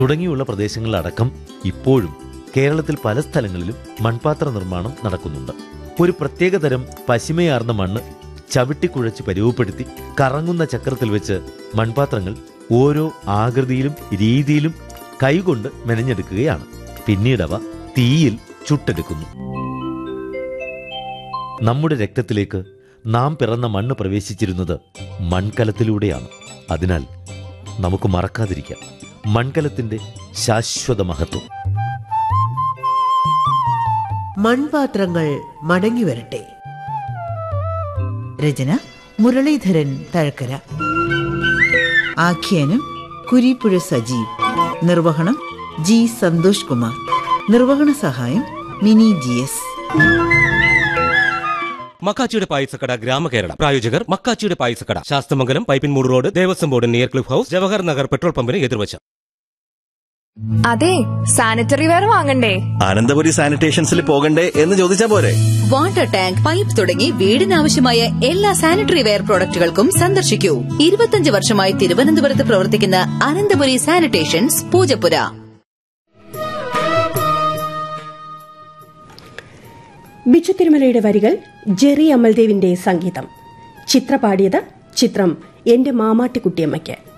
തുടങ്ങിയുള്ള പ്രദേശങ്ങളിലടക്കം ഇപ്പോഴും കേരളത്തിൽ പല സ്ഥലങ്ങളിലും മൺപാത്ര നിർമ്മാണം നടക്കുന്നുണ്ട് ഒരു പ്രത്യേകതരം പശിമയാർന്ന മണ്ണ് ചവിട്ടിക്കുഴച്ച് പരുവപ്പെടുത്തി കറങ്ങുന്ന ചക്രത്തിൽ വെച്ച് മൺപാത്രങ്ങൾ ഓരോ ആകൃതിയിലും രീതിയിലും കൈകൊണ്ട് മെനഞ്ഞെടുക്കുകയാണ് പിന്നീടവ തീയിൽ ചുട്ടെടുക്കുന്നു നമ്മുടെ രക്തത്തിലേക്ക് നാം പിറന്ന മണ്ണ് പ്രവേശിച്ചിരുന്നത് മൺകലത്തിലൂടെയാണ് അതിനാൽ നമുക്ക് മറക്കാതിരിക്കാം മൺകലത്തിന്റെ ശാശ്വത മഹത്വം മൺപാത്രങ്ങൾ മടങ്ങി വരട്ടെ രചന മുരളീധരൻ തഴക്കര ആഖ്യാനം കുരിപ്പുഴ സജീവ് നിർവഹണം ജി സന്തോഷ് കുമാർ നിർവഹണ സഹായം മിനി ജി എസ് മക്കാച്ചിയുടെ പായസക്കട ഗ്രാമകേരളം പ്രായോജകർ മക്കാച്ചിയുടെ പായസക്കട Sasthamangalam Pipinmoodu road Devaswom board near Cliff House Jawahar Nagar petrol പമ്പിന് എതിർവശം അതെ സാനിറ്ററി വെയർ വാങ്ങണ്ടേ അനന്തപുരി സാനിറ്റേഷൻസിൽ പോകണ്ടേ എന്ന് ചോദിച്ചാ പോരെ വാട്ടർ ടാങ്ക് പൈപ്പ് തുടങ്ങി വീടിനാവശ്യമായ എല്ലാ സാനിറ്ററി വെയർ പ്രോഡക്റ്റുകൾക്കും സന്ദർശിക്കൂ ഇരുപത്തിയഞ്ച് വർഷമായി തിരുവനന്തപുരത്ത് പ്രവർത്തിക്കുന്ന അനന്തപുരി സാനിറ്റേഷൻസ് പൂജപ്പുര ബിജു തിരുമലയുടെ വരികൾ ജെറി അമൽദേവിന്റെ സംഗീതം ചിത്ര പാടിയത് ചിത്രം എന്റെ മാമാട്ടിക്കുട്ടിയമ്മയ്ക്ക്